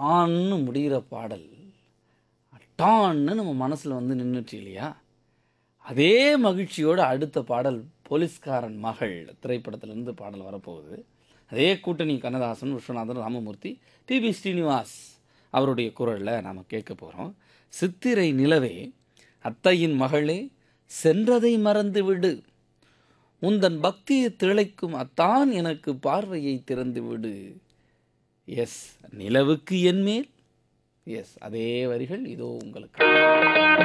ஆன்னு முடிகிற பாடல் டான்னு நம்ம மனசில் வந்து நின்றுச்சு இல்லையா அதே மகிழ்ச்சியோடு அடுத்த பாடல் போலீஸ்காரன் மகள் திரைப்படத்திலிருந்து பாடல் வரப்போகுது அதே கூட்டணி கண்ணதாசன் விஸ்வநாதன் ராமமூர்த்தி டிபி ஸ்ரீனிவாஸ் அவருடைய குரலில் நாம் கேட்க போகிறோம் சித்திரை நிலவே அத்தையின் மகளே சென்றதை மறந்து விடு உந்தன் பக்தியை திளைக்கும் அத்தான் எனக்கு பார்வையை திறந்து விடு எஸ் நிலவுக்கு என் மேல் எஸ் அதே வரிகள் இதோ உங்களுக்கு